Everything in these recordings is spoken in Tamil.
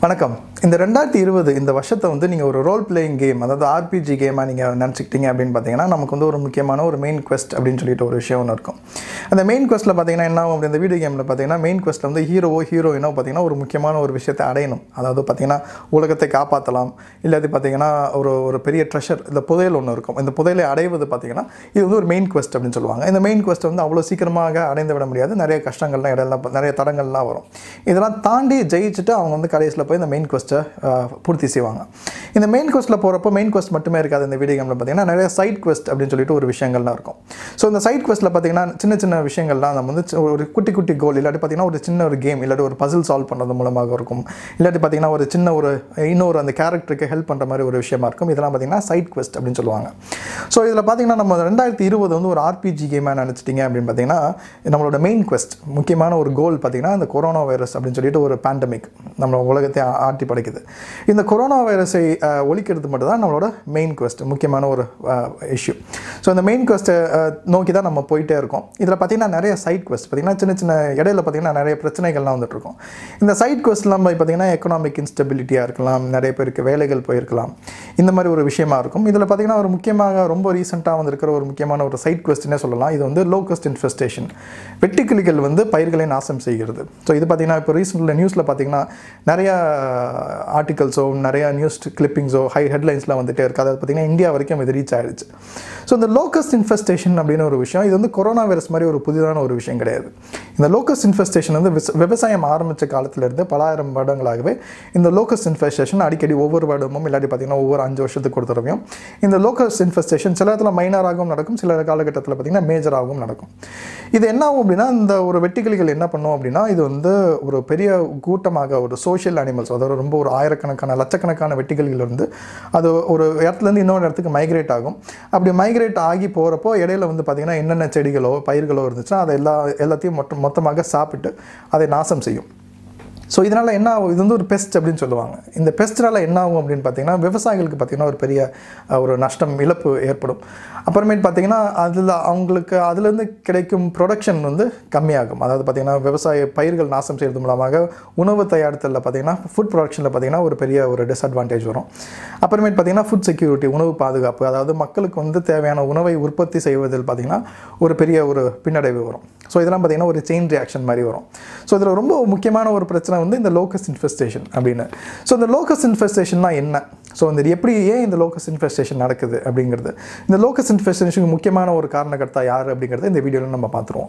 வணக்கம் இந்த ரெண்டாயிரத்தி இருபது இந்த வருஷத்தை வந்து நீங்கள் ஒரு ரோல் பிளேயிங் கேம் அதாவது ஆர்பிஜி கேமாக நீங்கள் நினச்சிக்கிட்டீங்க அப்படின்னு பார்த்தீங்கன்னா நமக்கு வந்து ஒரு முக்கியமான ஒரு மெயின் quest அப்படின்னு சொல்லிட்டு ஒரு விஷயம் ஒன்று இருக்கும் அந்த மெயின் questல பார்த்தீங்கன்னா என்ன ஆகும் அப்படி இந்த வீடியோ கேமில் பார்த்தீங்கன்னா மெயின் questல வந்து ஹீரோவோ ஹீரோயினோ பார்த்தீங்கன்னா ஒரு முக்கியமான ஒரு விஷயத்தை அடையணும் அதாவது பார்த்தீங்கன்னா உலகத்தை காப்பாற்றலாம் இல்லாட்டி பார்த்தீங்கன்னா ஒரு ஒரு பெரிய ட்ரெஷர் இந்த புதையல் ஒன்று இருக்கும் இந்த புதையலை அடைவது பார்த்தீங்கன்னா இது வந்து ஒரு மெயின் quest அப்படின்னு சொல்லுவாங்க இந்த மெயின் quest வந்து அவ்வளோ சீக்கிரமாக அடைந்து விட முடியாது நிறைய கஷ்டங்கள்லாம் இடையெல்லாம் நிறைய தடங்கள்லாம் வரும் இதெல்லாம் தாண்டி ஜெயிச்சுட்டு அவங்க வந்து கடைசியில் போய் இந்த மெயின் கொஸ்ட்டை பூர்த்தி செய்வாங்க இந்த மெயின் கொஸ்ட்டில் போகிறப்போ மெயின் கொஸ்ட் மட்டுமே இருக்காது இந்த வீடியோ கேமில் பார்த்தீங்கன்னா நிறைய சைட் கொஸ்ட் அப்படின்னு சொல்லிட்டு ஒரு விஷயங்கள்லாம் இருக்கும் ஸோ இந்த சைட் கொஸ்ட்டில் பார்த்தீங்கன்னா சின்ன சின்ன விஷயங்கள்லாம் நம்ம வந்து சி- ஒரு குட்டி குட்டி கோல் இல்லாட்டி பார்த்தீங்கன்னா ஒரு சின்ன ஒரு கேம் இல்லாட்டி ஒரு பசில் சால்வ் பண்ணுறது மூலமாக இருக்கும் இல்லாட்டி பார்த்தீங்கன்னா ஒரு சின்ன ஒரு இன்னொரு அந்த கேரக்டருக்கு ஹெல்ப் பண்ணுற மாதிரி ஒரு விஷயமா இருக்கும் இதெல்லாம் பார்த்தீங்கன்னா சைட் கொஸ்ட் அப்படின்னு சொல்லுவாங்க ஸோ இதில் பார்த்தீங்கன்னா நம்ம ரெண்டாயிரத்தி இருபது வந்து ஒரு ஆர்பிஜி கேமாக நினச்சிட்டிங்க அப்படின்னு பார்த்தீங்கன்னா நம்மளோட மெயின் quest முக்கியமான ஒரு கோல் பார்த்தீங்கன்னா இந்த கொரோனா வைரஸ் அப்படின்னு சொல்லிட்டு ஒரு பேண்டமிக் நம்ம உலகத்தை ஆ- ஆட்டி படைக்குது இந்த கொரோனா வைரஸை அஹ், ஒழிக்கிறது மட்டும் தான் நம்மளோட மெயின் quest முக்கியமான ஒரு இஷ்யூ ஸோ இந்த மெயின் quest-அ, அஹ், நோக்கி தான் நம்ம போயிட்டே இருக்கோம் இதில் பார்த்தீங்கன்னா நிறைய சைட் quest பார்த்தீங்கன்னா சின்ன சின்ன இடையில பார்த்தீங்கன்னா நிறைய பிரச்சனைகள்லாம் வந்துட்டு இருக்கும் இந்த சைட் questலாம் போய் பார்த்தீங்கன்னா எக்கனாமிக் இன்ஸ்டபிலிட்டியாக இருக்கலாம் நிறைய பேருக்கு வேலைகள் போயிருக்கலாம் இந்த மாதிரி ஒரு விஷயமா இருக்கும் இதில் பார்த்தீங்கன்னா ஒரு முக்கியமாக ரொம்ப ரீசெண்டாக வந்திருக்கிற ஒரு முக்கியமான ஒரு சைட் கொஸ்டினே சொல்லலாம் இது வந்து லோகஸ்ட் இன்ஃபெஸ்டேஷன் வெட்டுக்கிளிகள் வந்து பயிர்களை நாசம் செய்கிறது ஸோ இது பார்த்தீங்கன்னா இப்போ ரீசெண்டில் நியூஸில் பார்த்தீங்கன்னா நிறைய ஆர்டிகல்ஸோ நிறைய நியூஸ் கிளிப்பிங்ஸோ ஹை ஹெட்லைன்ஸ்லாம் வந்துட்டே இருக்குது அதாவது பார்த்தீங்கன்னா இந்தியா வரைக்கும் இது ரீச் ஆயிடுச்சு ஸோ இந்த லோகஸ்ட் இன்ஃபெஸ்டேஷன் அப்படின்னு ஒரு விஷயம் இது வந்து கொரோனா வைரஸ் மாதிரி ஒரு புதிதான ஒரு விஷயம் கிடையாது இந்த லோகஸ்ட் இன்ஃபெஸ்டேஷன் வந்து விவச- விவசாயம் ஆரம்பித்த காலத்திலிருந்து பலாயிரம் வருடங்களாகவே இந்த லோகஸ்ட் இன்ஃபெஸ்டேஷன் அடிக்கடி ஒவ்வொரு வருடமும் இல்லாட்டி பார்த்தீங்கன்னா ஒவ்வொரு அஞ்சு வருஷத்துக்கு ஒரு தடவையும் இந்த லோகஸ்ட் இன்ஃபெஸ்டேஷன் சில இடத்துல மைனராகவும் நடக்கும் சில காலகட்டத்தில் பார்த்தீங்கன்னா மேஜராகவும் நடக்கும் இது என்ன ஆகும் அப்படின்னா இந்த ஒரு வெட்டுக்கிளிகள் என்ன பண்ணும் அப்படின்னா இது வந்து ஒரு பெரிய கூட்டமாக ஒரு சோஷியல் அனிமல்ஸ் அதாவது ரொம்ப ஒரு ஆயிரக்கணக்கான லட்சக்கணக்கான வெட்டுக்கிளிகள் வந்து அது ஒரு இடத்துலேருந்து இன்னொரு இடத்துக்கு மைக்ரேட் ஆகும் அப்படி மைக்ரேட் ஆகி போகிறப்போ இடையில வந்து பார்த்திங்கன்னா என்னென்ன செடிகளோ பயிர்களோ இருந்துச்சுன்னா அதை எல்லா எல்லாத்தையும் மொத்த மொத்தமாக சாப்பிட்டு அதை நாசம் செய்யும் ஸோ இதனால் என்ன ஆகும் இது வந்து ஒரு பெஸ்ட் அப்படின்னு சொல்லுவாங்க இந்த பெஸ்ட்னால என்ன ஆகும் அப்படின்னு பார்த்தீங்கன்னா விவசாயிகளுக்கு பார்த்தீங்கன்னா ஒரு பெரிய அஹ், ஒரு நஷ்டம் இழப்பு ஏற்படும் அப்புறமேட்டு பார்த்தீங்கன்னா அதில் அவங்களுக்கு அதுலேருந்து கிடைக்கும் ப்ரொடக்ஷன் வந்து கம்மியாகும் அதாவது பார்த்தீங்கன்னா விவசாய பயிர்கள் நாசம் செய்கிறது மூலமாக உணவு தயாரித்தலில் பார்த்தீங்கன்னா ஃபுட் ப்ரொடக்ஷனில் பார்த்தீங்கன்னா ஒரு பெரிய ஒரு டிஸ்அட்வான்டேஜ் வரும் அப்புறமேட்டு பார்த்தீங்கன்னா ஃபுட் செக்யூரிட்டி உணவு பாதுகாப்பு அதாவது மக்களுக்கு வந்து தேவையான உணவை உற்பத்தி செய்வதில் பார்த்தீங்கன்னா ஒரு பெரிய ஒரு பின்னடைவு வரும் ஸோ இதெல்லாம் பார்த்தீங்கன்னா ஒரு செயின் ரியாக்ஷன் மாதிரி வரும் ஸோ இதில் ரொம்ப முக்கியமான ஒரு பிரச்சனை வந்து இந்த லோக்கஸ் இன்ஃபெஸ்டேஷன் அப்படின்னு ஸோ இந்த லோக்கஸ் இன்ஃபெஸ்டேஷன்னா என்ன ஸோ இந்த எப்படி ஏன் இந்த லோக்கஸ் இன்ஃபெஸ்டேஷன் நடக்குது அப்படிங்கிறது இந்த லோக்கஸ் இன்ஃபெஸ்டேஷனுக்கு முக்கியமான ஒரு காரணக்கர்த்தா யார் அப்படிங்கிறத இந்த வீடியோவில் நம்ம பார்த்துருவோம்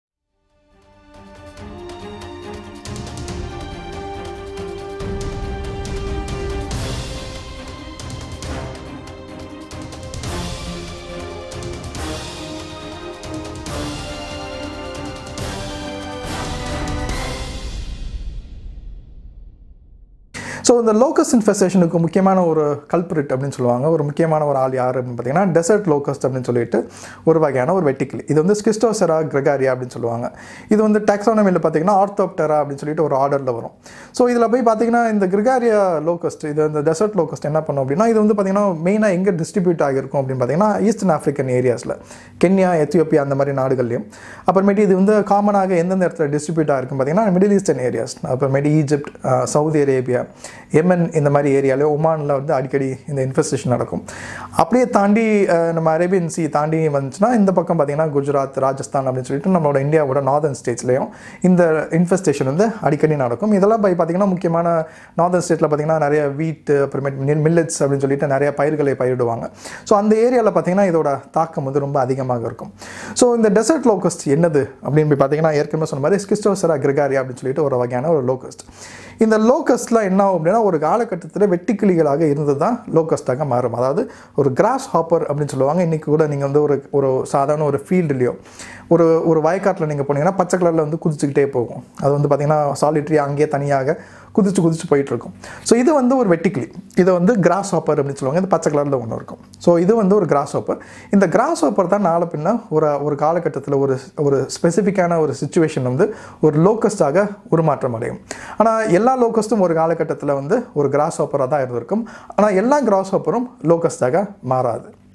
ஸோ இந்த லோக்கஸ் இன்ஃபெஸ்டேஷனுக்கு முக்கியமான ஒரு கல்பிரிட் அப்படின்னு சொல்லுவாங்க ஒரு முக்கியமான ஒரு ஆள் யார் அப்படின்னு பார்த்தீங்கன்னா டெசர்ட் லோக்கஸ்ட் அப்படின்னு சொல்லிட்டு ஒரு வகையான ஒரு வெட்டிக்கிளி இது வந்து ஸ்கிஸ்டோசெரா கிரெகாரியா அப்படின்னு சொல்லுவாங்க இது வந்து டாக்ஸானமியில் பார்த்தீங்கன்னா ஆர்த்தோப்டரா அப்படின்னு சொல்லிட்டு ஒரு ஆர்டரில் வரும் ஸோ இதில் போய் பார்த்தீங்கன்னா இந்த கிரிகாரியா லோக்கஸ்ட் இது இந்த டெசர்ட் லோக்கஸ்ட் என்ன பண்ணும் அப்படின்னா இது வந்து பார்த்தீங்கன்னா மெயினாக எங்கே டிஸ்ட்ரிபியூட் ஆகிருக்கும் அப்படின்னு பார்த்தீங்கன்னா ஈஸ்டர்ன் ஆஃப்ரிக்கன் ஏரியாஸில் கென்யா எத்தியோப்பியா அந்த மாதிரி நாடுகள்லையும் அப்புறமேட்டு இது வந்து காமனாக எந்தெந்த இடத்துல டிஸ்ட்ரிபியூட் ஆகிருக்கும் பார்த்தீங்கன்னா மிடில் ஈஸ்டர்ன் ஏரியாஸ் அப்புறமேட்டு ஈஜிப்ட் அஹ், சவுதி அரேபியா எமன் இந்த மாதிரி ஏரியாவில் ஒமானில் வந்து அடிக்கடி இந்த இன்ஃபெஸ்டேஷன் நடக்கும் அப்படியே தாண்டி அஹ், நம்ம அரேபியன் சி தாண்டி வந்துச்சுன்னா இந்த பக்கம் பார்த்தீங்கன்னா குஜராத் ராஜஸ்தான் அப்படின்னு சொல்லிட்டு நம்மளோட இந்தியாவோட நார்தர்ன் ஸ்டேட்ஸ்லையும் இந்த இன்ஃபெஸ்டேஷன் வந்து அடிக்கடி நடக்கும் இதெல்லாம் போய் பார்த்தீங்கன்னா முக்கியமான நார்தர்ன் ஸ்டேட்டில் பார்த்தீங்கன்னா நிறைய வீட் அப்புறமேட்டு மில்லட்ஸ் அப்படின்னு சொல்லிட்டு நிறைய பயிர்களை பயிரிடுவாங்க ஸோ அந்த ஏரியாவில் பார்த்தீங்கன்னா இதோட தாக்கம் வந்து ரொம்ப அதிகமாக இருக்கும் ஸோ இந்த டெசர்ட் லோகஸ்ட் என்னது அப்படின்னு போய் பார்த்தீங்கன்னா ஏற்கனவே சொன்ன மாதிரி ஸ்கிஸ்டோசரா கிரிகாரியா அப்படின்னு சொல்லிட்டு ஒரு வகையான ஒரு லோகஸ்ட் இந்த லோகஸ்ட்லாம் என்ன ஆகும் அப்படின்னா ஒரு காலகட்டத்தில் வெட்டுக்கிளிகளாக இருந்தது தான் லோகஸ்டாக மாறும் அதாவது ஒரு கிராஸ் ஹாப்பர் அப்படின்னு சொல்லுவாங்க இன்றைக்கி கூட நீங்கள் வந்து ஒரு ஒரு சாதாரண ஒரு ஃபீல்டுலேயோ ஒரு ஒரு வயக்காட்டில் நீங்கள் போனீங்கன்னா பச்சை கலரில் வந்து குதிச்சுக்கிட்டே போகும் அது வந்து பார்த்தீங்கன்னா சாலிட்ரி அங்கேயே தனியாக குதிச்சு குதிச்சு போயிட்டு இருக்கும் ஸோ இது வந்து ஒரு வெட்டிக்கிளி இது வந்து கிராஸ் ஹாப்பர் அப்படின்னு சொல்லுவாங்க இது பச்சை கலரில் ஒன்று இருக்கும் ஸோ இது வந்து ஒரு கிராஸ் ஹாப்பர் இந்த கிராஸ் ஹாப்பர் தான் நாளை பின்ன ஒரு ஒரு காலகட்டத்தில் ஒரு ஒரு ஸ்பெசிஃபிக்கான ஒரு சுச்சுவேஷன் வந்து ஒரு லோக்கஸ்டாக உருமாற்றம் அடையும் ஆனால் எல்லா லோக்கஸ்ட்டும் ஒரு காலகட்டத்தில் வந்து ஒரு கிராஸ் ஹாப்பராக தான் இருந்திருக்கும் ஆனால் எல்லா கிராஸ் ஹாப்பரும் லோக்கஸ்டாக மாறாது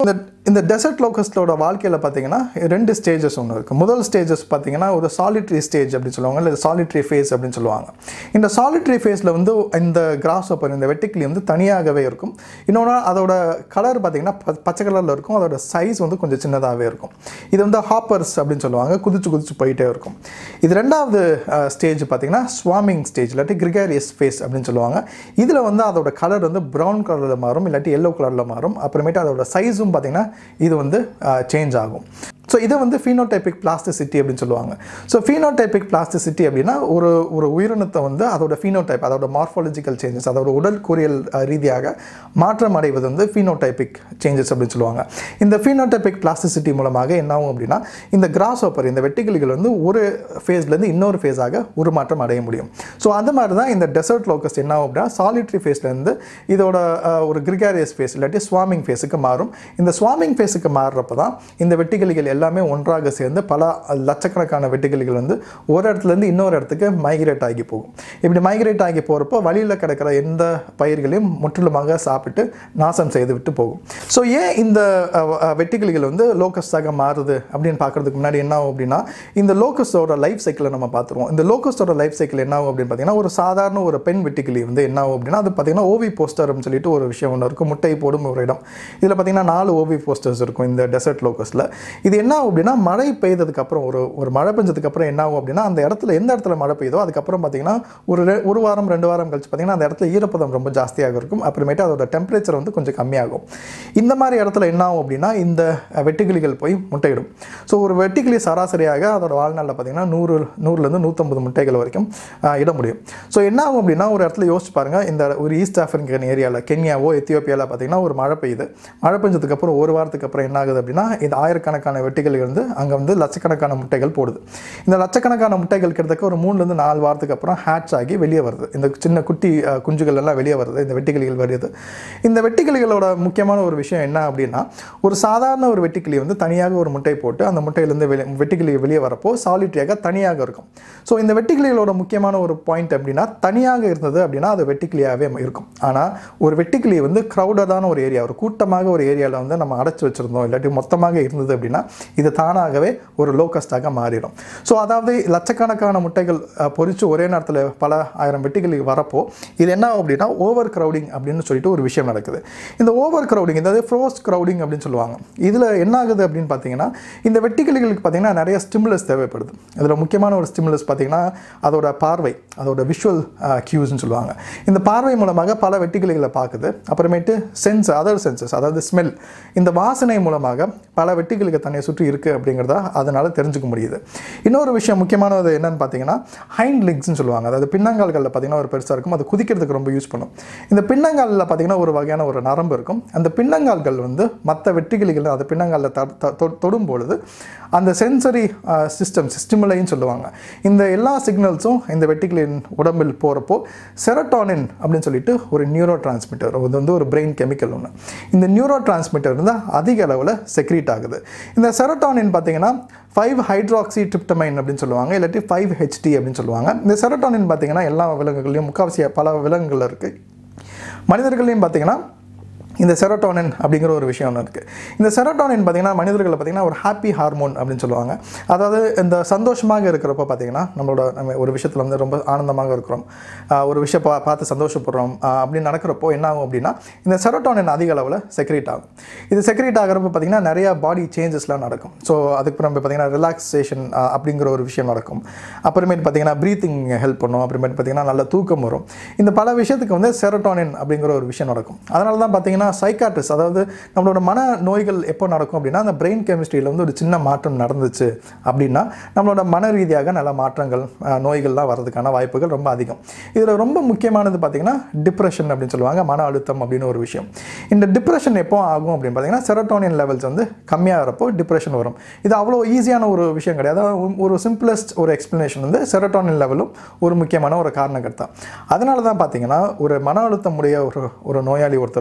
இந்த இந்த டெசர்ட் லோக்கஸ்டோட வாழ்க்கையில் பார்த்தீங்கன்னா ரெண்டு ஸ்டேஜஸ் ஒன்று இருக்குது முதல் ஸ்டேஜஸ் பார்த்தீங்கன்னா ஒரு சாலிட்ரி ஸ்டேஜ் அப்படின்னு சொல்லுவாங்க இல்லை சாலிட்ரி ஃபேஸ் அப்படின்னு சொல்லுவாங்க இந்த சாலிட்ரி ஃபேஸில் வந்து இந்த கிராஸ் ஓப்பர் இந்த வெட்டிக்கிளி வந்து தனியாகவே இருக்கும் இன்னொன்று அதோட கலர் பார்த்தீங்கன்னா ப- பச்சை கலரில் இருக்கும் அதோட சைஸ் வந்து கொஞ்சம் சின்னதாகவே இருக்கும் இது வந்து ஹாப்பர்ஸ் அப்படின்னு சொல்லுவாங்க குதிச்சு குதிச்சு போயிட்டே இருக்கும் இது ரெண்டாவது ஸ்டேஜ் பார்த்தீங்கன்னா ஸ்வாமிங் ஸ்டேஜ் இல்லாட்டி கிரிகாரியஸ் ஃபேஸ் அப்படின்னு சொல்லுவாங்க இதில் வந்து அதோட கலர் வந்து ப்ரௌன் கலரில் மாறும் இல்லாட்டி எல்லோ கலரில் மாறும் அப்புறமேட்டு அதோட சைஸும் பார்த்தீங்கன்னா இது வந்து சேஞ்ச் ஆகும் ஸோ இதை வந்து ஃபீனோடைபிக் பிளாஸ்டிசிட்டி அப்படின்னு சொல்லுவாங்க ஸோ ஃபீனோடைபிக் பிளாஸ்டிசிட்டி அப்படின்னா ஒரு ஒரு உயிரினத்தை வந்து அதோட ஃபீனோடைப் அதோட மார்ஃபாலஜிக்கல் சேஞ்சஸ் அதோட உடல் கூறியல் அஹ், ரீதியாக மாற்றம் அடைவது வந்து ஃபீனோடைபிக் சேஞ்சஸ் அப்படின்னு சொல்லுவாங்க இந்த ஃபீனோடைபிக் பிளாஸ்டிசிட்டி மூலமாக என்ன ஆகும் அப்படின்னா இந்த கிராஸ் ஓப்பர் இந்த வெட்டிக்கிளிகள் வந்து ஒரு ஃபேஸ்லேருந்து இன்னொரு ஃபேஸாக உருமாற்றம் அடைய முடியும் ஸோ அந்த மாதிரி தான் இந்த டெசர்ட் லோக்கஸ்ட் என்ன ஆகும் அப்படின்னா சாலிட்ரி ஃபேஸ்லேருந்து இதோட அஹ், ஒரு கிரிகாரியஸ் ஃபேஸ் இல்லாட்டி ஸ்வாமிங் ஃபேஸுக்கு மாறும் இந்த ஸ்வாமிங் ஃபேஸுக்கு மாறுறப்ப தான் இந்த வெட்டுக்கிளிகள் எல்லாமே ஒன்றாக சேர்ந்து பல லட்சக்கணக்கான வெட்டுக்கிளிகள் வந்து ஒரு இடத்துலேருந்து இன்னொரு இடத்துக்கு மைக்ரேட் ஆகி போகும் இப்படி மைக்ரேட் ஆகி போகிறப்போ வழியில் கிடக்கிற எந்த பயிர்களையும் முற்றிலுமாக சாப்பிட்டு நாசம் செய்து விட்டு போகும் ஸோ ஏன் இந்த அஹ், அஹ், வெட்டுக்கிளிகள் வந்து லோக்கஸ்டாக மாறுது அப்படின்னு பார்க்கறதுக்கு முன்னாடி என்ன ஆகும் அப்படின்னா இந்த லோக்கஸோட லைஃப் சைக்கிளை நம்ம பார்த்துருவோம் இந்த லோக்கஸோட லைஃப் சைக்கிள் என்ன ஆகும் அப்படின்னு பார்த்தீங்கன்னா ஒரு சாதாரண ஒரு பெண் வெட்டுக்கிளி வந்து என்ன ஆகும் அப்படின்னா அது பார்த்தீங்கன்னா ஓவி போஸ்டர்னு சொல்லிட்டு ஒரு விஷயம் ஒன்று இருக்கும் முட்டை போடும் ஒரு இடம் இதில் பார்த்தீங்கன்னா நாலு ஓவி போஸ்டர்ஸ் இருக்கும் இந்த டெசர்ட் லோக்கஸில் இது என்ன ஆகும் அப்படின்னா மழை பெய்ததுக்கு அப்புறம் ஒரு ஒரு மழை பெஞ்சதுக்கு அப்புறம் என்ன ஆகும் அப்படின்னா அந்த இடத்துல எந்த இடத்துல மழை பெய்யுதோ அதுக்கப்புறம் பார்த்தீங்கன்னா ஒரு ரெ- ஒரு வாரம் ரெண்டு வாரம் கழிச்சு பார்த்தீங்கன்னா அந்த இடத்துல ஈரப்பதம் ரொம்ப ஜாஸ்தியாக இருக்கும் அப்புறமேட்டு அதோட டெம்பரேச்சர் வந்து கொஞ்சம் கம்மியாகும் இந்த மாதிரி இடத்துல என்ன ஆகும் அப்படின்னா இந்த அஹ், வெட்டுக்கிளிகள் போய் முட்டையிடும் ஸோ ஒரு வெட்டுக்கிளி சராசரியாக அதோட வாழ்நாளில் பார்த்தீங்கன்னா நூறு நூறுலேருந்து நூற்றம்பது முட்டைகள் வரைக்கும் அஹ், இட முடியும் ஸோ என்ன ஆகும் அப்படின்னா ஒரு இடத்துல யோசிச்சு பாருங்க இந்த ஒரு ஈஸ்ட் ஆஃப்ரிக்கன் ஏரியாவில் கென்யாவோ எத்தியோப்பியாவில் பார்த்தீங்கன்னா ஒரு மழை பெய்யுது மழை பெஞ்சதுக்கு அப்புறம் ஒரு வாரத்துக்கு அப்புறம் என்ன ஆகுது அப்படின்னா இந்த ஆயிரக்கணக்கான வெட்டிகள் வந்து அங்கே வந்து லட்சக்கணக்கான முட்டைகள் போடுது இந்த லட்சக்கணக்கான முட்டைகள் கிட்டத்தட்ட ஒரு மூணுலேருந்து நாலு வாரத்துக்கு அப்புறம் ஹேட்ச் ஆகி வெளியே வருது இந்த சின்ன குட்டி அஹ், குஞ்சுகள் எல்லாம் வெளியே வருது இந்த வெட்டிக்கிளிகள் வருது இந்த வெட்டிக்கிளிகளோட முக்கியமான ஒரு விஷயம் என்ன அப்படின்னா ஒரு சாதாரண ஒரு வெட்டுக்கிளி வந்து தனியாக ஒரு முட்டை போட்டு அந்த முட்டையிலேருந்து வெளியே வெட்டுக்கிளி வெளியே வரப்போ சாலிட்ரியாக தனியாக இருக்கும் ஸோ இந்த வெட்டுக்கிளிகளோட முக்கியமான ஒரு பாயிண்ட் அப்படின்னா தனியாக இருந்தது அப்படின்னா அது வெட்டுக்கிளியாகவே இருக்கும் ஆனால் ஒரு வெட்டுக்கிளி வந்து க்ரௌடடான ஒரு ஏரியா ஒரு கூட்டமாக ஒரு ஏரியாவில் வந்து நம்ம அடைச்சி வச்சுருந்தோம் இல்லாட்டி மொத்தமாக இருந்தது அப்படின்னா இது தானாகவே ஒரு லோகஸ்டாக மாறிடும் ஸோ அதாவது லட்சக்கணக்கான முட்டைகள் அஹ், பொரிச்சு ஒரே நேரத்தில் பல ஆயிரம் வெட்டுக்கிளி வரப்போ இது என்ன ஆகும் அப்படின்னா ஓவர் க்ரௌடிங் அப்படின்னு சொல்லிட்டு ஒரு விஷயம் நடக்குது இந்த ஓவர் க்ரௌடிங் அதாவது ஃப்ரோஸ் க்ரௌடிங் அப்படின்னு சொல்லுவாங்க இதில் என்ன ஆகுது அப்படின்னு பார்த்தீங்கன்னா இந்த வெட்டுக்கிளிகளுக்கு பார்த்தீங்கன்னா நிறைய ஸ்டிமுலஸ் தேவைப்படுது இதில் முக்கியமான ஒரு ஸ்டிமுலஸ் பார்த்தீங்கன்னா அதோட பார்வை அதோட விஷுவல் கியூஸ்னு சொல்லுவாங்க இந்த பார்வை மூலமாக பல வெட்டுக்கிளிகளை பார்க்குது அப்புறமேட்டு சென்ஸ் அதர் சென்சஸ் அதாவது ஸ்மெல் இந்த வாசனை மூலமாக பல வெட்டுக்கிளிகள் தன்னை சுற்றி இருக்குது அப்படிங்கிறத அதனால் தெரிஞ்சுக்க முடியுது இன்னொரு விஷயம் முக்கியமானது என்னன்னு பார்த்தீங்கன்னா ஹைண்ட் லிங்க்ஸ்னு சொல்லுவாங்க அதாவது பின்னங்கால்களில் பார்த்தீங்கன்னா ஒரு பெருசாக இருக்கும் அது குதிக்கிறதுக்கு ரொம்ப யூஸ் பண்ணும் இந்த பின்னங்காலில் பார்த்தீங்கன்னா ஒரு வகையான ஒரு நரம்பு இருக்கும் அந்த பின்னங்கால்கள் வந்து மற்ற வெட்டுக்கிளிகள் அந்த பின்னங்காலில் த- த- தொ- தொடும் பொழுது அந்த சென்சரி சிஸ்டம் ஸ்டிமுலைன்னு சொல்லுவாங்க இந்த எல்லா சிக்னல்ஸும் இந்த வெட்டிக்கிளின் உடம்பில் போகிறப்போ செரட்டானின் அப்படின்னு சொல்லிட்டு ஒரு நியூரோ டிரான்ஸ்மிட்டர் இது வந்து ஒரு பிரெயின் கெமிக்கல் ஒன்று இந்த நியூரோ டிரான்ஸ்மிட்டர் வந்து அதிக அளவில் செக்ரீட் ஆகுது இந்த செரட்டானின் பார்த்தீங்கன்னா ஃபைவ் ஹைட்ராக்சி ட்ரிப்டமைன் அப்படின்னு சொல்லுவாங்க இல்லாட்டி ஃபைவ் ஹெச்டி அப்படின்னு சொல்லுவாங்க இந்த செரட்டானின் பார்த்தீங்கன்னா எல்லா விலங்குகள்லையும் முக்கால்வாசி பல விலங்குகள் இருக்குது மனிதர்களையும் பார்த்தீங்கன்னா இந்த செரோட்டோனின் அப்படிங்கிற ஒரு விஷயம் ஒன்று இருக்குது இந்த செரோட்டோனின் பார்த்தீங்கன்னா மனிதர்களை பார்த்தீங்கன்னா ஒரு ஹாப்பி ஹார்மோன் அப்படின்னு சொல்லுவாங்க அதாவது இந்த சந்தோஷமாக இருக்கிறப்ப பார்த்தீங்கன்னா நம்மளோட நம்ம ஒரு விஷயத்தில் வந்து ரொம்ப ஆனந்தமாக இருக்கிறோம் ஆஹ் ஒரு விஷயம் பா பார்த்து சந்தோஷப்படுறோம் ஆஹ் அப்படின்னு நடக்கிறப்போ என்ன ஆகும் அப்படின்னா இந்த செரோட்டோனின் அதிக அளவில் செக்ரேட் ஆகும் இது செக்ரேட் ஆகிறப்ப பார்த்தீங்கன்னா நிறைய பாடி சேஞ்சஸ்லாம் நடக்கும் ஸோ அதுக்கப்புறம் பார்த்தீங்கன்னா ரிலாக்ஸேஷன் அப்படிங்கிற ஒரு விஷயம் நடக்கும் அப்புறமேட்டு பார்த்தீங்கன்னா ப்ரீத்திங் ஹெல்ப் பண்ணும் அப்புறமேட்டு பார்த்தீங்கன்னா நல்ல தூக்கம் வரும் இந்த பல விஷயத்துக்கு வந்து செரோட்டோனின் அப்படிங்கிற ஒரு விஷயம் நடக்கும் அதனால தான் பார்த்தீங்கன்னா சைக்காட்ரிஸ்ட் அதாவது நம்மளோட மன நோய்கள் எப்போ நடக்கும் அப்படின்னா அந்த பிரெயின் கெமிஸ்ட்ரியில் வந்து ஒரு சின்ன மாற்றம் நடந்துச்சு அப்படின்னா நம்மளோட மன ரீதியாக நல்ல மாற்றங்கள் அஹ், நோய்கள்லாம் வர்றதுக்கான வாய்ப்புகள் ரொம்ப அதிகம் இதில் ரொம்ப முக்கியமானது பார்த்தீங்கன்னா டிப்ரெஷன் அப்படின்னு சொல்லுவாங்க மன அழுத்தம் அப்படின்னு ஒரு விஷயம் இந்த டிப்ரெஷன் எப்போ ஆகும் அப்படின்னு பார்த்தீங்கன்னா செரோட்டோனின் லெவல்ஸ் வந்து கம்மியாகிறப்போ டிப்ரெஷன் வரும் இது அவ்வளோ ஈஸியான ஒரு விஷயம் கிடையாது அதாவது ஒரு சிம்பிளஸ்ட் ஒரு எக்ஸ்ப்ளனேஷன் வந்து செரோட்டோனின் லெவலும் ஒரு முக்கியமான ஒரு காரணகர்த்தா அதனால தான் பார்த்தீங்கன்னா ஒரு மன அழுத்தம் உடைய ஒரு ஒரு நோயாளி ஒருத்தருக்கு வந்து என்ன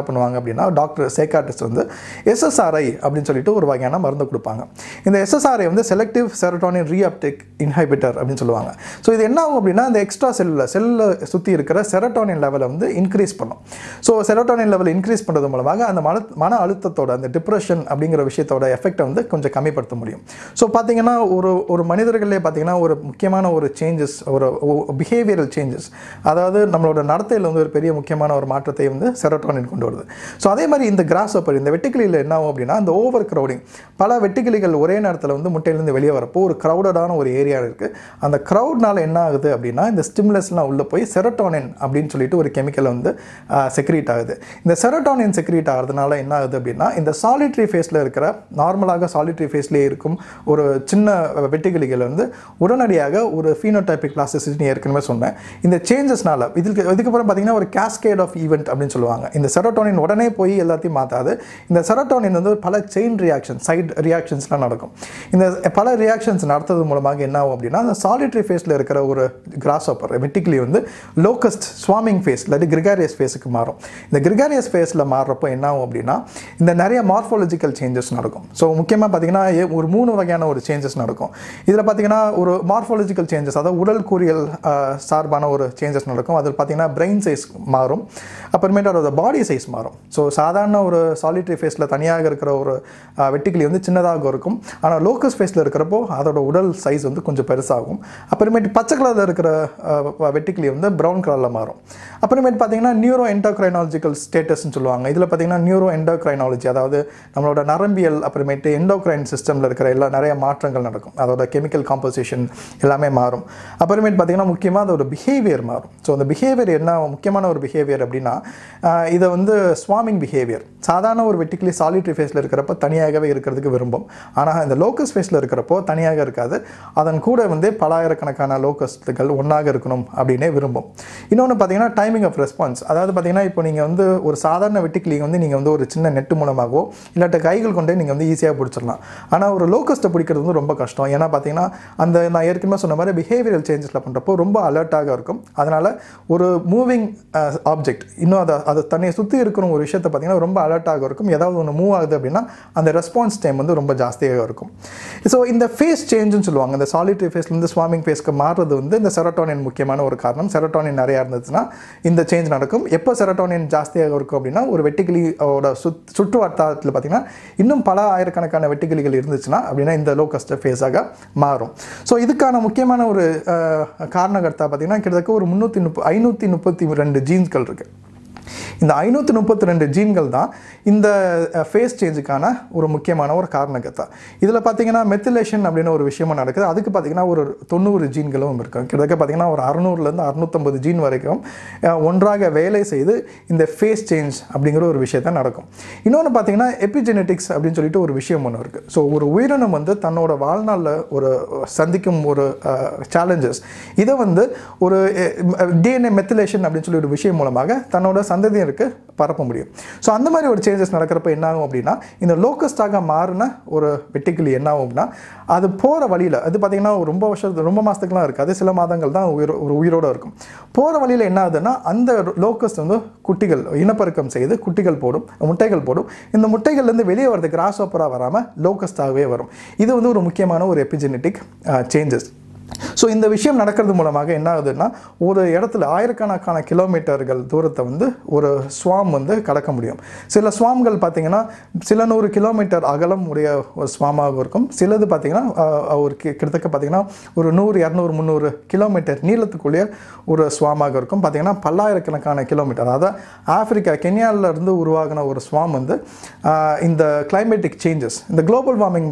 பண்ணுவாங்க அப்படின்னா டாக்டர் சைக்காட்டிஸ்ட் வந்து எஸ்எஸ்ஆர்ஐ அப்படின்னு சொல்லிட்டு ஒரு வகையான மருந்து கொடுப்பாங்க இந்த எஸ்எஸ்ஆர்ஐ வந்து செலக்டிவ் செரட்டோனின் ரீஅப்டேக் இன்ஹைபிட்டர் அப்படின்னு சொல்லுவாங்க ஸோ இது என்ன ஆகும் அப்படின்னா இந்த எக்ஸ்ட்ரா செல்லில் செல்லில் சுற்றி இருக்கிற செரட்டோனின் லெவலை வந்து இன்க்ரீஸ் பண்ணும் ஸோ செரட்டோனின் லெவல் இன்க்ரீஸ் பண்ணுறது மூலமாக அந்த மன மன அழுத்தத்தோட அந்த டிப்ரெஷன் அப்படிங்கிற விஷயத்தோட எஃபெக்டை வந்து கொஞ்சம் கம்மிப்படுத்த முடியும் ஸோ பார்த்தீங்கன்னா ஒரு ஒரு மனிதர்களே பார்த்தீங்கன்னா ஒரு முக்கியமான ஒரு சேஞ்சஸ் ஒரு பிஹேவியரல் சேஞ்சஸ் அதாவது நம்மளோட நடத்தையில் வந்து ஒரு பெரிய முக்கியமான ஒரு மாற்றத்தை வந்து செரட்டோனின் கொண்டு வருது ஸோ அதே மாதிரி இந்த கிராஸ் ஓப்பர் இந்த வெட்டுக்கிளியில் என்ன ஆகும் அப்படின்னா இந்த ஓவர் க்ரௌடிங் பல வெட்டுக்கிளிகள் ஒரே நேரத்தில் வந்து முட்டையிலேருந்து வெளியே வரப்போ ஒரு க்ரௌடடான ஒரு ஏரியா இருக்குது அந்த க்ரௌட்னால என்ன ஆகுது அப்படின்னா இந்த ஸ்டிம்லஸ்லாம் உள்ளே போய் செரட்டோனின் அப்படின்னு சொல்லிட்டு ஒரு கெமிக்கல் வந்து செக்ரீட் ஆகுது இந்த செரட்டோனின் செக்ரீட் ஆகிறதுனால என்ன ஆகுது அப்படின்னா இந்த சாலிட்ரி ஃபேஸில் இருக்கிற நார்மலாக சாலிட்ரி ஃபேஸ்லேயே இருக்கும் ஒரு சின்ன வெட்டுக்கிளிகள் வந்து உடனடியாக ஒரு ஃபீனோடைபிக் பிளாஸ்டிசிட்டி ஏற்கனவே சொன்னேன் இந்த சேஞ்சஸ்னால இதுக்கு இதுக்கப்புறம் பார்த்தீங்கன்னா ஒரு கேஸ்கேட் ஆஃப் ஈவெண்ட் அப்படின்னு சொல்லுவாங்க இந்த செரோட்டோனின் உடனே போய் எல்லாத்தையும் மாற்றாது இந்த செரோட்டோனின் வந்து பல செயின் ரியாக்ஷன் சைட் ரியாக்ஷன்ஸ்லாம் நடக்கும் இந்த பல ரியாக்ஷன்ஸ் நடத்துறது மூலமாக என்ன ஆகும் அப்படின்னா அந்த சாலிட்ரி ஃபேஸில் இருக்கிற ஒரு கிராஸ் ஆப்பர் வெட்டிக்லி வந்து லோக்கஸ்ட் ஸ்வாமிங் ஃபேஸ் இல்லாட்டி கிரிகாரியஸ் ஃபேஸுக்கு மாறும் இந்த கிரிகாரியஸ் ஃபேஸில் மாறுறப்போ என்ன ஆகும் அப்படின்னா இந்த நிறைய மார்ஃபாலஜிக்கல் சேஞ்சஸ் நடக்கும் ஸோ முக்கியமாக பார்த்தீங்கன்னா ஏ- ஒரு மூணு வகையான ஒரு சேஞ்சஸ் நடக்கும் இதில் பார்த்தீங்கன்னா ஒரு மார்ஃபாலஜிக்கல் சேஞ்சஸ் அதாவது உடல் கூறியல் ஆஹ், சார்பான ஒரு சேஞ்சஸ் நடக்கும் அதில் பார்த்தீங்கன்னா பிரெயின் சைஸ் மாறும் அப்புறமேட்டு அதோட பாடி சைஸ் மாறும் ஸோ சாதாரண ஒரு சாலிட்ரி ஃபேஸில் தனியாக இருக்கிற ஒரு வெட்டிக்கிளி வந்து சின்னதாக இருக்கும் ஆனால் லோக்கஸ் ஃபேஸில் இருக்கிறப்போ அதோட உடல் சைஸ் வந்து கொஞ்சம் பெருசாகும் அப்புறமேட்டு பச்சை கலரில் இருக்கிற வெட்டிக்கிளி வந்து ப்ரௌன் கலரில் மாறும் அப்புறமேட்டு பார்த்தீங்கன்னா நியூரோ என்டோக்ரைனாலஜிக்கல் ஸ்டேட்டஸ்னு சொல்லுவாங்க இதில் பார்த்தீங்கன்னா நியூரோ என்டோக்ரைனாலஜி அதாவது நம்மளோட நரம்பியல் அப்புறமேட்டு எண்டோக்ரைன் சிஸ்டமில் இருக்கிற எல்லா நிறைய மாற்றங்கள் நடக்கும் அதோட கெமிக்கல் காம்போசிஷன் எல்லாமே மாறும் அப்புறமேட்டு பார்த்தீங்கன்னா முக்கியமாக அதோட பிஹேவியர் மாறும் ஸோ அந்த பிஹேவியர் என்ன முக்கியமான ஒரு பிஹேவியர் அப்படின்னா ஆஹ் இதை வந்து ஸ்வாமிங் பிஹேவியர் சாதாரண ஒரு வெட்டிக்கலி சாலிட்ரி ஃபேஸில் இருக்கிறப்ப தனியாகவே இருக்கிறதுக்கு விரும்பும் ஆனால் இந்த லோக்கஸ் ஃபேஸில் இருக்கிறப்போ தனியாக இருக்காது அதன் கூட வந்து பலாயிரக்கணக்கான லோக்கஸ்ட்டுகள் ஒன்றாக இருக்கணும் அப்படின்னே விரும்பும் இன்னொன்று பார்த்தீங்கன்னா டைமிங் ஆஃப் ரெஸ்பான்ஸ் அதாவது பார்த்தீங்கன்னா இப்போ நீங்கள் வந்து ஒரு சாதாரண வெட்டிக்கிளி வந்து நீங்கள் வந்து ஒரு சின்ன நெட்டு மூலமாகவோ இல்லாட்ட கைகள் கொண்டே நீங்கள் வந்து ஈஸியாக பிடிச்சிடலாம் ஆனால் ஒரு லோக்கஸ்ட்டை பிடிக்கிறது வந்து ரொம்ப கஷ்டம் ஏன்னா பார்த்தீங்கன்னா அந்த நான் ஏற்கனவே சொன்ன மாதிரி பிஹேவியரல் சேஞ்சஸில் பண்ணுறப்போ ரொம்ப அலர்ட்டாக இருக்கும் அதனால் ஒரு மூவிங் ஆப்ஜெக்ட் இன்னும் அதை அதை தன்னை சுற்றி இருக்கிற ஒரு விஷயத்தை பார்த்தீங்கன்னா ரொம்ப அலர்ட்டாக இருக்கும் ஏதாவது ஒன்று மூவ் ஆகுது அப்படின்னா அந்த ரெஸ்பான்ஸ் டைம் வந்து ரொம்ப ஜாஸ்தியாக இருக்கும் ஸோ இந்த ஃபேஸ் சேஞ்சுன்னு சொல்லுவாங்க இந்த சாலிட்ரி ஃபேஸ்லேருந்து ஸ்வாமிங் ஃபேஸ்க்கு மாறுறது வந்து இந்த செரட்டோனின் முக்கியமான ஒரு காரணம் செரட்டோனின் நிறையா இருந்துச்சுன்னா இந்த சேஞ்ச் நடக்கும் எப்போ செரட்டோனின் ஜாஸ்தியாக இருக்கும் அப்படின்னா ஒரு வெட்டிக்கிளியோட சுத் சுற்று வட்டாரத்தில் பார்த்தீங்கன்னா இன்னும் பல ஆயிரக்கணக்கான வெட்டுக்கிளிகள் இருந்துச்சுன்னா அப்படின்னா இந்த லோகஸ்ட் ஃபேஸாக மாறும் ஸோ இதுக்கான முக்கியமான ஒரு அஹ், காரணகர்த்தா பார்த்தீங்கன்னா கிட்டத்தட்ட ஒரு முந்நூற்றி முப்ப ஐநூற்றி முப்பத்தி ரெண்டு ஜீன்ஸ்கள் இருக்குது இந்த ஐநூற்றி முப்பத்தி ரெண்டு ஜீன்கள் தான் இந்த ஃபேஸ் சேஞ்சுக்கான ஒரு முக்கியமான ஒரு காரணகத்தா இதில் பார்த்தீங்கன்னா மெத்திலேஷன் அப்படின்னு ஒரு விஷயமும் நடக்குது அதுக்கு பார்த்தீங்கன்னா ஒரு தொண்ணூறு ஜீன்களும் இருக்கும் கிட்டத்தட்ட பார்த்தீங்கன்னா ஒரு அறுநூறுலேருந்து அறுநூத்தம்பது ஜீன் வரைக்கும் அஹ், ஒன்றாக வேலை செய்து இந்த ஃபேஸ் சேஞ்ச் அப்படிங்கிற ஒரு விஷயத்த நடக்கும் இன்னொன்று பார்த்தீங்கன்னா எபிஜெனெட்டிக்ஸ் அப்படின்னு சொல்லிட்டு ஒரு விஷயம் ஒன்று இருக்குது ஸோ ஒரு உயிரினம் வந்து தன்னோட வாழ்நாளில் ஒரு சந்திக்கும் ஒரு சேலஞ்சஸ் இதை வந்து ஒரு டிஎன்ஏ மெத்திலேஷன் அப்படின்னு சொல்லி ஒரு விஷயம் மூலமாக தன்னோட சந்ததியருக்கு பரப்ப முடியும் ஸோ அந்த மாதிரி ஒரு சேஞ்சஸ் நடக்கிறப்ப என்ன ஆகும் அப்படின்னா இந்த லோக்கஸ்டாக மாறின ஒரு வெட்டிக்கிளி என்ன ஆகும் அப்படின்னா அது போகிற வழியில் அது பார்த்தீங்கன்னா ஒரு ரொம்ப வருஷம் ரொம்ப மாதத்துக்குலாம் இருக்காது சில மாதங்கள் தான் உயிர் ஒரு உயிரோடு இருக்கும் போகிற வழியில் என்ன ஆகுதுன்னா அந்த லோக்கஸ்ட் வந்து குட்டிகள் இனப்பெருக்கம் செய்து குட்டிகள் போடும் முட்டைகள் போடும் இந்த முட்டைகள்லேருந்து வெளியே வரது கிராஸ் ஓப்பராக வராமல் லோக்கஸ்டாகவே வரும் இது வந்து ஒரு முக்கியமான ஒரு எபிஜெனட்டிக் சேஞ்சஸ் ஸோ இந்த விஷயம் நடக்கிறது மூலமாக என்ன ஆகுதுன்னா ஒரு இடத்துல ஆயிரக்கணக்கான கிலோமீட்டர்கள் தூரத்தை வந்து ஒரு ஸ்வாம் வந்து கடக்க முடியும் சில ஸ்வாம்கள் பார்த்தீங்கன்னா சில நூறு கிலோமீட்டர் அகலம் உடைய ஒரு ஸ்வாமாக இருக்கும் சிலது பார்த்தீங்கன்னா ஆஹ், ஒரு கி- கிட்டத்தட்ட பார்த்தீங்கன்னா ஒரு நூறு இரநூறு முந்நூறு கிலோமீட்டர் நீளத்துக்குள்ளேயே ஒரு ஸ்வாமாக இருக்கும் பார்த்தீங்கன்னா பல்லாயிரக்கணக்கான கிலோமீட்டர் அதாவது ஆப்பிரிக்கா கென்யால இருந்து உருவாகின ஒரு ஸ்வாம் வந்து ஆஹ், இந்த கிளைமேட்டிக் சேஞ்சஸ் இந்த குளோபல் வார்மிங்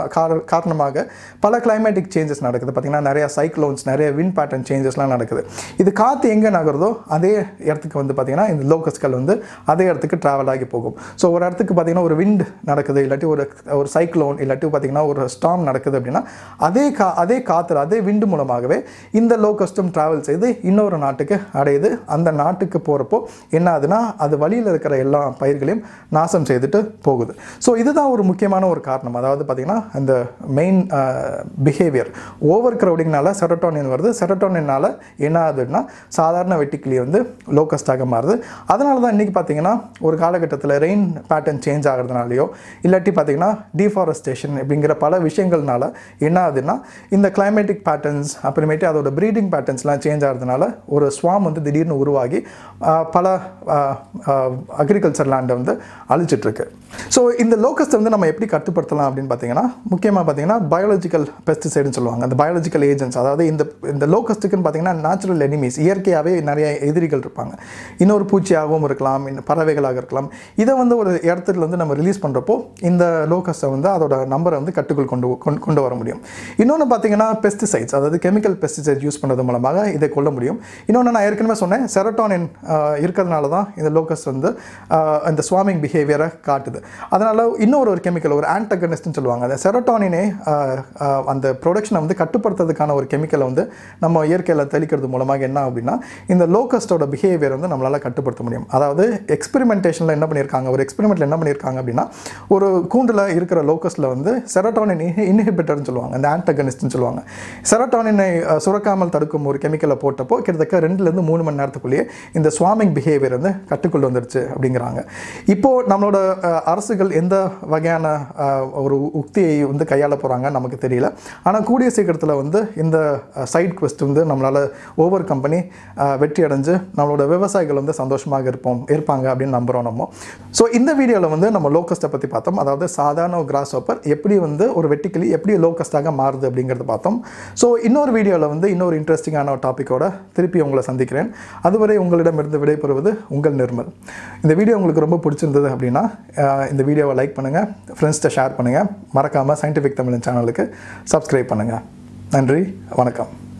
காரணமாக பல கிளைமேட்டிக் சேஞ்சஸ் நடக்குது பார்த்தீங்கன்னா நிறைய சைக்ளோன்ஸ் நிறைய வின் பேட்டர்ன் சேஞ்சஸ்லாம் நடக்குது இது காற்று எங்கே நகருதோ அதே இடத்துக்கு வந்து பார்த்தீங்கன்னா இந்த லோக்கஸ்கள் வந்து அதே இடத்துக்கு ட்ராவல் ஆகி போகும் ஸோ ஒரு இடத்துக்கு பார்த்தீங்கன்னா ஒரு விண்ட் நடக்குது இல்லாட்டி ஒரு ஒரு சைக்ளோன் இல்லாட்டி பார்த்தீங்கன்னா ஒரு ஸ்டாம் நடக்குது அப்படின்னா அதே கா அதே காற்று அதே விண்டு மூலமாகவே இந்த லோக்கஸ்டும் ட்ராவல் செய்து இன்னொரு நாட்டுக்கு அடையுது அந்த நாட்டுக்கு போகிறப்போ என்ன ஆகுதுன்னா அது வழியில் இருக்கிற எல்லா பயிர்களையும் நாசம் செய்துட்டு போகுது ஸோ இதுதான் ஒரு முக்கியமான ஒரு காரணம் அதாவது பார்த்தீங்கன்னா அந்த மெயின் பிஹேவியர் ஓவர் ஓவர்க்ரௌடிங்னால செரட்டோனின் வருது செரட்டோனினால என்ன ஆகுதுன்னா சாதாரண வெட்டிக்கிளி வந்து லோக்கஸ்டாக மாறுது அதனால தான் இன்றைக்கி பார்த்தீங்கன்னா ஒரு காலகட்டத்தில் ரெயின் பேட்டர்ன் சேஞ்ச் ஆகிறதுனாலையோ இல்லாட்டி பார்த்தீங்கன்னா டீஃபாரஸ்டேஷன் அப்படிங்கிற பல விஷயங்கள்னால என்ன ஆகுதுன்னா இந்த கிளைமேட்டிக் பேட்டர்ன்ஸ் அப்புறமேட்டு அதோட ப்ரீடிங் பேட்டர்ன்ஸ்லாம் சேஞ்ச் ஆகிறதுனால ஒரு ஸ்வாம் வந்து திடீர்னு உருவாகி ஆஹ், பல அக்ரிகல்ச்சர் லேண்டை வந்து அழிச்சிட்ருக்கு ஸோ இந்த லோக்கஸ்ட்டை வந்து நம்ம எப்படி கட்டுப்படுத்தலாம் அப்படின்னு பார்த்தீங்கன்னா முக்கியமாக பார்த்தீங்கன்னா பயாலஜிக்கல் பெஸ்டிசைடுன்னு சொல்லுவாங்க அந்த பயாலஜிக்கல் ஏஜென்ட்ஸ் அதாவது இந்த இந்த லோக்கஸ்ட்டுக்குன்னு பார்த்தீங்கன்னா நேச்சுரல் எனிமீஸ் இயற்கையாகவே நிறைய எதிரிகள் இருப்பாங்க இன்னொரு பூச்சியாகவும் இருக்கலாம் இன்னும் பறவைகளாக இருக்கலாம் இதை வந்து ஒரு இடத்துல வந்து நம்ம ரிலீஸ் பண்ணுறப்போ இந்த லோக்கஸ்ட்டை வந்து அதோட நம்பரை வந்து கட்டுக்குள் கொண்டு கொண்டு- கொண்டு வர முடியும் இன்னொன்று பார்த்தீங்கன்னா பெஸ்டிசைட்ஸ் அதாவது கெமிக்கல் பெஸ்டிசைட் யூஸ் பண்ணுறது மூலமாக இதை கொல்ல முடியும் இன்னொன்று நான் ஏற்கனவே சொன்னேன் செரட்டோனின் இருக்கிறதுனால தான் இந்த லோக்கஸ் வந்து ஆஹ், இந்த ஸ்வாமிங் பிஹேவியரை காட்டுது அதனால் இன்னொரு ஒரு கெமிக்கல் ஒரு ஆன்டகனிஸ்ட்னு சொல்லுவாங்க அந்த செரட்டோனினே அந்த ப்ரொடக்ஷனை வந்து கட்டுப்படுத்துறதுக்கான ஒரு கெமிக்கலை வந்து நம்ம இயற்கையில் தெளிக்கிறது மூலமாக என்ன அப்படின்னா இந்த லோக்கஸ்டோட பிஹேவியர் வந்து நம்மளால் கட்டுப்படுத்த முடியும் அதாவது எக்ஸ்பெரிமெண்டேஷனில் என்ன பண்ணியிருக்காங்க ஒரு எக்ஸ்பெரிமெண்ட்டில் என்ன பண்ணியிருக்காங்க அப்படின்னா ஒரு கூண்டில் இருக்கிற லோக்கஸில் வந்து செரட்டோனின் இன்ஹிபிட்டர்னு சொல்லுவாங்க அந்த ஆன்டகனிஸ்ட்னு சொல்லுவாங்க செரட்டோனினை அஹ், சுரக்காமல் தடுக்கும் ஒரு கெமிக்கலை போட்டப்போ கிட்டத்தட்ட ரெண்டுலேருந்து மூணு மணி நேரத்துக்குள்ளேயே இந்த ஸ்வாமிங் பிஹேவியர் வந்து கட்டுக்குள் வந்துருச்சு அப்படிங்கிறாங்க இப்போது நம்மளோட அஹ், அரசுகள் எந்த வகையான அஹ், ஒரு உக்தியை வந்து கையாள போகிறாங்க நமக்கு தெரியல ஆனால் கூடிய சீக்கிரத்தில் வந்து இந்த சைட் குவெஸ்ட் வந்து நம்மளால் ஓவர் கம்பெனி வெற்றி அடைஞ்சு நம்மளோட விவசாயிகள் வந்து சந்தோஷமாக இருப்போம் இருப்பாங்க அப்படின்னு நம்புகிறோம் நம்ம ஸோ இந்த வீடியோவில் வந்து நம்ம லோக்கஸ்ட்டை பற்றி பார்த்தோம் அதாவது சாதாரண ஒரு கிராஸ் ஹோப்பர் எப்படி வந்து ஒரு வெட்டிக்கிளி எப்படி லோக்கஸ்டாக மாறுது அப்படிங்கிறத பார்த்தோம் ஸோ இன்னொரு வீடியோவில் வந்து இன்னொரு இன்ட்ரெஸ்டிங்கான ஒரு டாப்பிக்கோட திருப்பி உங்களை சந்திக்கிறேன் அதுவரை உங்களிடமிருந்து விடைபெறுவது உங்கள் நிர்மல் இந்த வீடியோ உங்களுக்கு ரொம்ப பிடிச்சிருந்தது அப்படின்னா அஹ், இந்த வீடியோவை லைக் பண்ணுங்கள் ஃப்ரெண்ட்ஸ்கிட்ட ஷேர் பண்ணுங்கள் மறக்காமல் சயின்டிஃபிக் தமிழ் சேனலுக்கு சப்ஸ்கிரைப் பண்ணுங்கள் நன்றி வணக்கம்